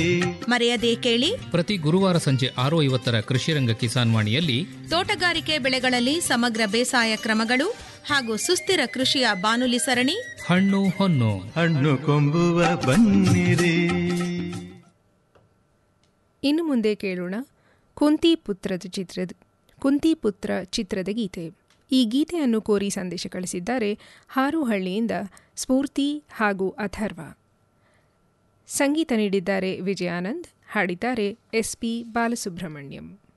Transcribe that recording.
ಮರೆಯದೇ ಕೇಳಿ ಪ್ರತಿ ಗುರುವಾರ ಸಂಜೆ ಆರು ಐವತ್ತರ ಕೃಷಿರಂಗ ಕಿಸಾನ್ ವಾಣಿಯಲ್ಲಿ ತೋಟಗಾರಿಕೆ ಬೆಳೆಗಳಲ್ಲಿ ಸಮಗ್ರ ಬೇಸಾಯ ಕ್ರಮಗಳು ಹಾಗೂ ಸುಸ್ಥಿರ ಕೃಷಿಯ ಬಾನುಲಿ ಸರಣಿ ಹಣ್ಣು ಹೊನ್ನು ಹಣ್ಣು ಕೊಂಬುವ ಬನ್ನಿರಿ ಇನ್ನು ಮುಂದೆ ಕೇಳೋಣ ಕುಂತಿ ಪುತ್ರದ ಚಿತ್ರದ ಕುಂತಿ ಪುತ್ರ ಚಿತ್ರದ ಗೀತೆ ಈ ಗೀತೆಯನ್ನು ಕೋರಿ ಸಂದೇಶ ಕಳಿಸಿದ್ದಾರೆ ಹಾರುಹಳ್ಳಿಯಿಂದ ಸ್ಫೂರ್ತಿ ಹಾಗೂ ಅಥರ್ವ ಸಂಗೀತ ನೀಡಿದ್ದಾರೆ ವಿಜಯಾನಂದ್ ಹಾಡಿದ್ದಾರೆ ಎಸ್ ಪಿ ಬಾಲಸುಬ್ರಹ್ಮಣ್ಯಂ